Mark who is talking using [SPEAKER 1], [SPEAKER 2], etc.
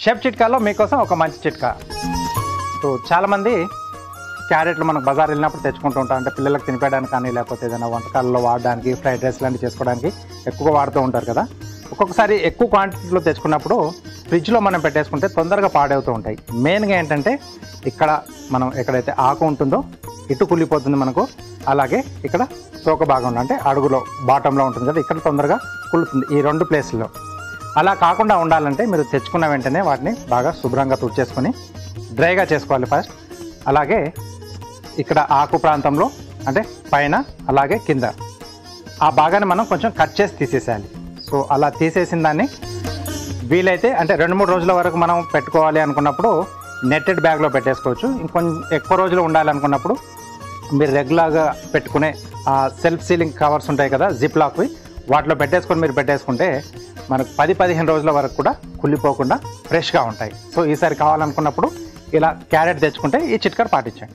[SPEAKER 1] chef చిట్కాలో మీకోసం ఒక మంచి చిట్కా సో చాలామంది క్యారెట్లు మనకు బజార్ వెళ్ళినప్పుడు తెచ్చుకుంటూ ఉంటాం అంటే పిల్లలకు తినిపించడానికి కానీ లేకపోతే ఏదైనా వంటకాలలో వాడడానికి ఫ్రైడ్ రైస్ లాంటివి చేసుకోవడానికి ఎక్కువగా వాడుతూ ఉంటారు కదా ఒక్కొక్కసారి ఎక్కువ క్వాంటిటీలో తెచ్చుకున్నప్పుడు ఫ్రిడ్జ్లో మనం పెట్టేసుకుంటే తొందరగా పాడవుతూ ఉంటాయి మెయిన్గా ఏంటంటే ఇక్కడ మనం ఎక్కడైతే ఆకు ఉంటుందో ఇటు కుళ్ళిపోతుంది మనకు అలాగే ఇక్కడ తోక భాగంలో అంటే అడుగులో బాటంలో ఉంటుంది కదా ఇక్కడ తొందరగా కుళ్ళుతుంది ఈ రెండు ప్లేస్లో అలా కాకుండా ఉండాలంటే మీరు తెచ్చుకున్న వెంటనే వాటిని బాగా శుభ్రంగా తుడిచేసుకొని డ్రైగా చేసుకోవాలి ఫస్ట్ అలాగే ఇక్కడ ఆకు ప్రాంతంలో అంటే పైన అలాగే కింద ఆ భాగాన్ని మనం కొంచెం కట్ చేసి తీసేసేయాలి సో అలా తీసేసిన దాన్ని వీలైతే అంటే రెండు మూడు రోజుల వరకు మనం పెట్టుకోవాలి అనుకున్నప్పుడు నెట్టెడ్ బ్యాగ్లో పెట్టేసుకోవచ్చు ఇంకొంచెం ఎక్కువ రోజులు ఉండాలనుకున్నప్పుడు మీరు రెగ్యులర్గా పెట్టుకునే ఆ సెల్ఫ్ సీలింగ్ కవర్స్ ఉంటాయి కదా జిప్ లాక్వి వాటిలో పెట్టేసుకొని మీరు పెట్టేసుకుంటే మనకు పది పదిహేను రోజుల వరకు కూడా కుళ్ళిపోకుండా ఫ్రెష్గా ఉంటాయి సో ఈసారి కావాలనుకున్నప్పుడు ఇలా క్యారెట్ తెచ్చుకుంటే ఈ చిట్కారు పాటించండి